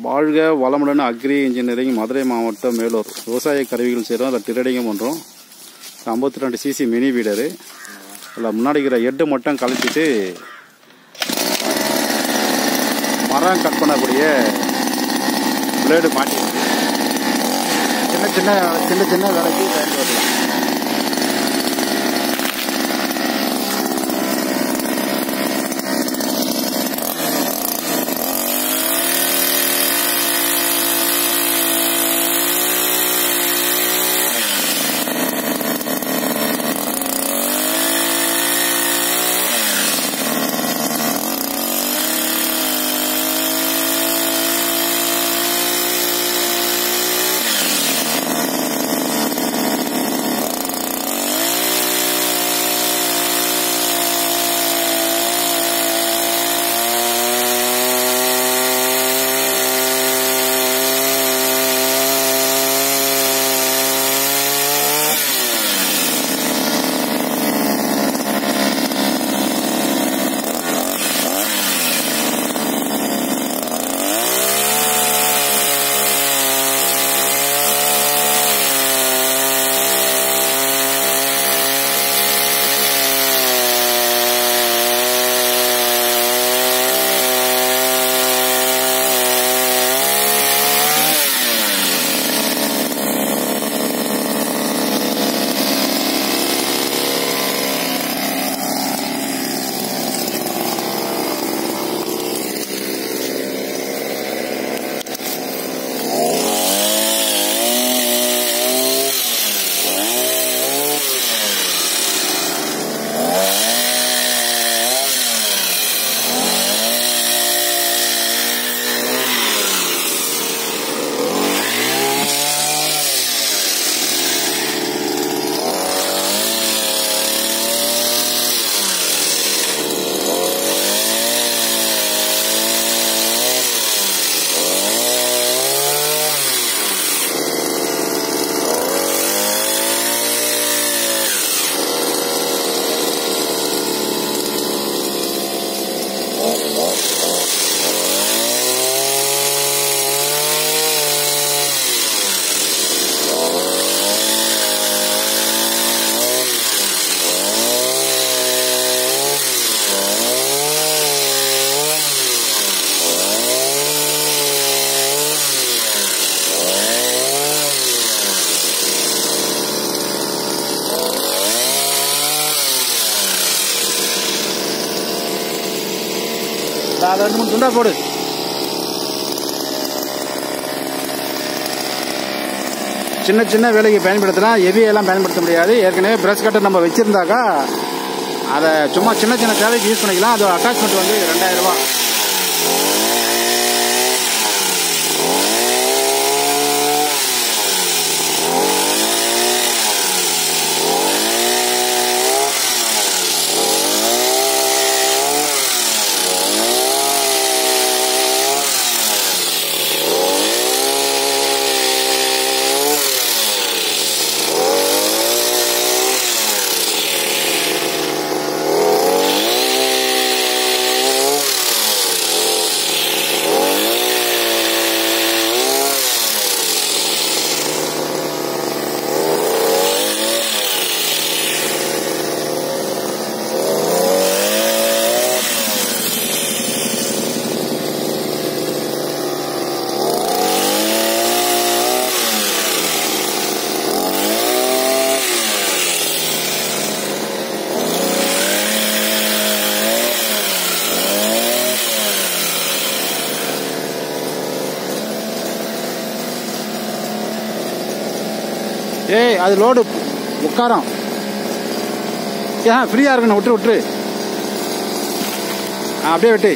வாழ்க வளமுடன் agri engineering Madurai மாவட்டம் மேலூர் விவசாய கருவிகள் செய்கிறோம் அதில் டிரேடிங்கும் பண்ணுறோம் ஐம்பத்தி ரெண்டு சிசி மினி வீடரு அதில் முன்னாடி இருக்கிற எட்டு மட்டும் கழிச்சிட்டு மரம் கட் பண்ணக்கூடிய பிளேடு மாட்டி சின்ன சின்ன சின்ன சின்ன வேலைக்கு பயன்படுத்தலாம் அதில் ரெண்டு மூணு துண்டா போடு சின்ன சின்ன வேலைக்கு பயன்படுத்தலாம் ஹெவியெல்லாம் பயன்படுத்த முடியாது ஏற்கனவே பிரஷ் கட்டர் நம்ம வச்சுருந்தாக்கா அதை சும்மா சின்ன சின்ன தேவைக்கு யூஸ் பண்ணிக்கலாம் அதோட அட்டாச்மெண்ட் வந்து ரெண்டாயிரம் ரூபாய் ஏய் அது லோடு உட்காரம் ஏன் ஃப்ரீயாக இருக்கணும் விட்டு விட்டுரு ஆ அப்படியே விட்டு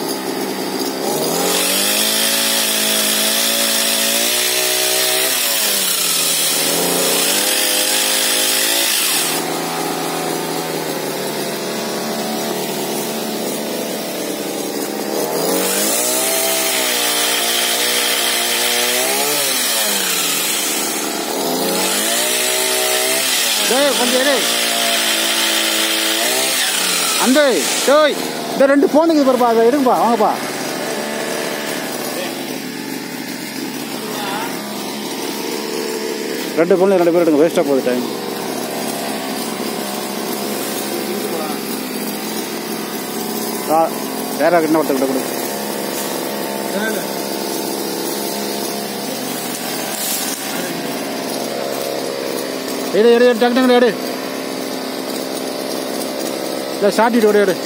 டேய் கொஞ்சம் இரு அந்த டேய் இந்த ரெண்டு ஃபோனுக்கு பாருப்பா அதை எடுங்கப்பா வாங்கப்பா ரெண்டு பொண்ணு ரெண்டு பேர் எடுங்க வேஸ்ட்டாக போகுது டைம் ஆ வேற என்ன ஒருத்தர் கிட்ட கொடு எடு எடு எடு டக்கு டக்கு எடு இல்லை சாட்டிட்டு எடு எடு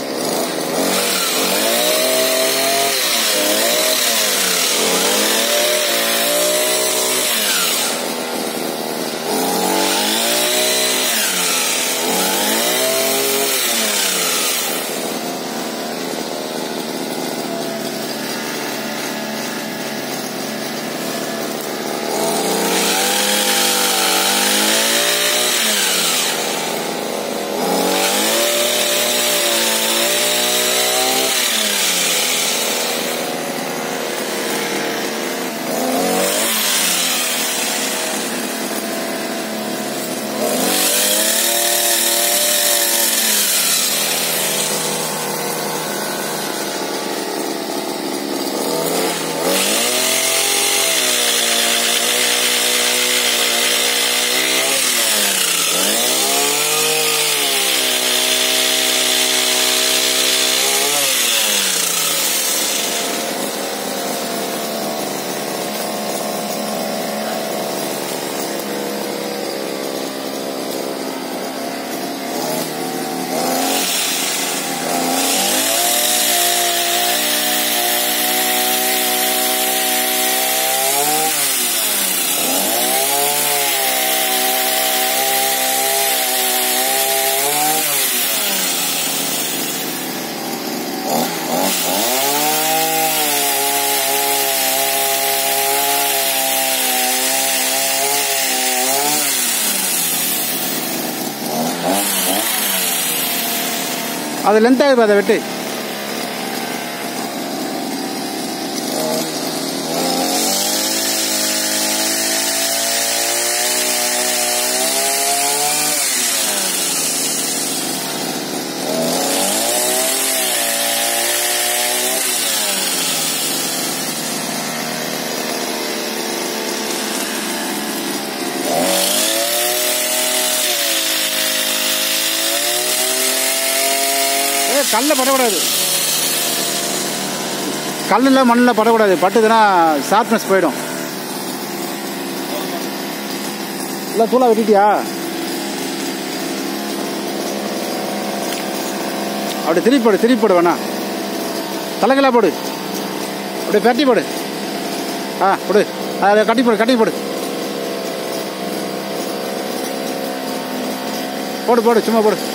அது லென்த் ஆகுது அதை வெட்டு ஏ கல்லில் படக்கூடாது கல்லில் மண்ணில் படக்கூடாது பட்டுதுன்னா ஷார்ப்னஸ் போயிடும் இல்லை தூளா வெட்டிட்டியா அப்படி திருப்பி போடு திருப்பி போடு வேணா தலைகளா போடு அப்படியே பெரட்டி போடு ஆ போடு அதை கட்டி போடு கட்டி போடு போடு போடு சும்மா போடு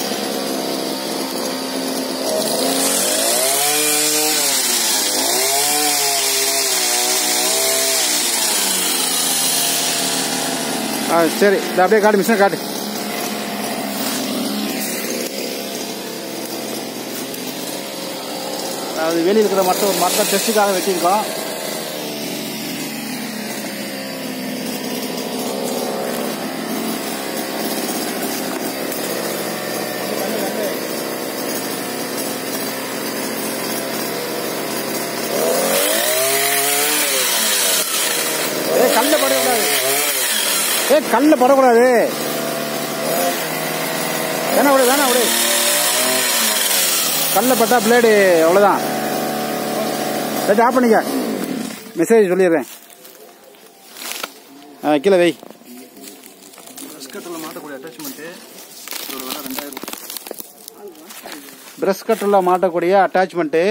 ஆ சரி இந்த அப்படியே காட்டு மிஷினை காட்டு அது வெளியில் இருக்கிற மற்ற ஒரு மற்ற டெஸ்ட்டுக்காக வச்சுருக்கோம் ஏ கல்ல படக்கூடாது ஏ கல்ல படக்கூடாது வேணா விடு வேணா விடு கல்ல பட்டா பிளேடு அவ்வளோதான் சரி ஆஃப் பண்ணிக்க மெசேஜ் சொல்லிடுறேன் ஆ கீழே வை பிஸ்கட்டில் மாட்டக்கூடிய அட்டாச்மெண்ட்டு இதோட விலை ரெண்டாயிரம் பிரஷ் கட்டரில் மாட்டக்கூடிய அட்டாச்மெண்ட்டு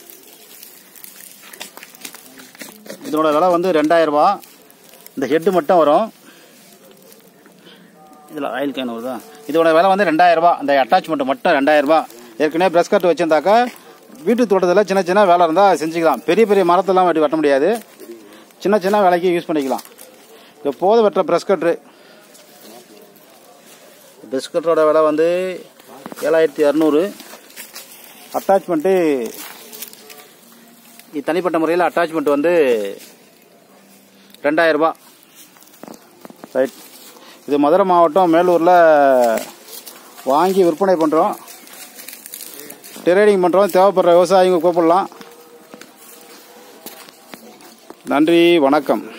இதனோட விலை வந்து ரெண்டாயிரம் ரூபா இந்த ஹெட்டு மட்டும் வரும் இதில் ஆயில் கேன் வருதா இதோட விலை வந்து ரெண்டாயிரம் ரூபா அந்த அட்டாச்மெண்ட் மட்டும் ரெண்டாயிரம் ரூபா ஏற்கனவே பிரஷ் கட் வச்சிருந்தாக்கா வீட்டு தோட்டத்தில் சின்ன சின்ன வேலை இருந்தால் செஞ்சுக்கலாம் பெரிய பெரிய மரத்தெல்லாம் வெட்டி வெட்ட முடியாது சின்ன சின்ன வேலைக்கு யூஸ் பண்ணிக்கலாம் எப்போதும் வெட்டுற பிரஷ் கட்ரு பிரஷ் கட்டரோட விலை வந்து ஏழாயிரத்தி இரநூறு அட்டாச்மெண்ட்டு இது தனிப்பட்ட முறையில் அட்டாச்மெண்ட் வந்து ரெண்டாயிரம் ரூபாய் ரைட் இது மதுரை மாவட்டம் மேலூரில் வாங்கி விற்பனை பண்ணுறோம் ட்ரேடிங் பண்ணுறோம் தேவைப்படுற விவசாயிங்க கூப்பிடலாம் நன்றி வணக்கம்